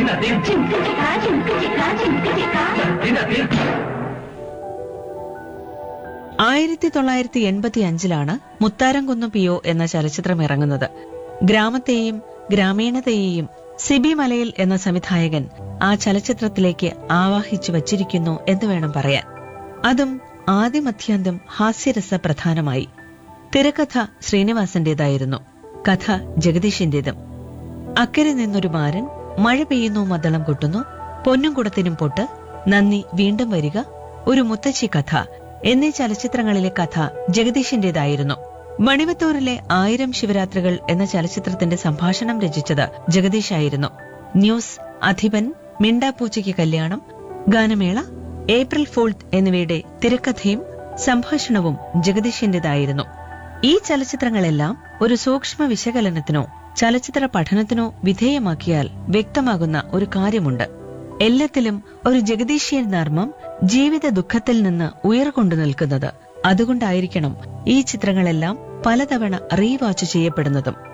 ദിനദിൻ ജിങ്ക് ചിക്ക ജിങ്ക് ചിക്ക ജിങ്ക് ചിക്ക ദിനദിൻ ആയിരത്തി തൊള്ളായിരത്തി എൺപത്തി അഞ്ചിലാണ് മുത്താരംകുന്ന് പിയോ എന്ന ചലച്ചിത്രം ഇറങ്ങുന്നത് ഗ്രാമത്തെയും ഗ്രാമീണതയെയും സിബി മലയിൽ എന്ന സംവിധായകൻ ആ ചലച്ചിത്രത്തിലേക്ക് ആവാഹിച്ചു വച്ചിരിക്കുന്നു എന്ന് വേണം പറയാൻ അതും ആദ്യമധ്യാന്തം ഹാസ്യരസ പ്രധാനമായി തിരക്കഥ ശ്രീനിവാസന്റേതായിരുന്നു കഥ ജഗദീഷിന്റേതും അക്കരെ നിന്നൊരു മാരൻ മഴ പെയ്യുന്നു മദ്ദളം കൊട്ടുന്നു പൊന്നും കുടത്തിനും പൊട്ട് നന്ദി വീണ്ടും വരിക ഒരു മുത്തശ്ശി കഥ എന്നീ ചലച്ചിത്രങ്ങളിലെ കഥ ജഗദീഷിന്റേതായിരുന്നു മണിവത്തൂരിലെ ആയിരം ശിവരാത്രികൾ എന്ന ചലച്ചിത്രത്തിന്റെ സംഭാഷണം രചിച്ചത് ജഗദീഷായിരുന്നു ന്യൂസ് അധിപൻ മിണ്ടാപ്പൂച്ചയ്ക്ക് കല്യാണം ഗാനമേള ഏപ്രിൽ ഫൂൾട്ട് എന്നിവയുടെ തിരക്കഥയും സംഭാഷണവും ജഗദീഷിന്റേതായിരുന്നു ഈ ചലച്ചിത്രങ്ങളെല്ലാം ഒരു സൂക്ഷ്മ വിശകലനത്തിനോ ചലച്ചിത്ര പഠനത്തിനോ വിധേയമാക്കിയാൽ വ്യക്തമാകുന്ന ഒരു കാര്യമുണ്ട് എല്ലാത്തിലും ഒരു ജഗദീശ്യൻ നർമ്മം ജീവിത ദുഃഖത്തിൽ നിന്ന് ഉയർകൊണ്ടു നിൽക്കുന്നത് അതുകൊണ്ടായിരിക്കണം ഈ ചിത്രങ്ങളെല്ലാം പലതവണ റീവാച്ച് ചെയ്യപ്പെടുന്നതും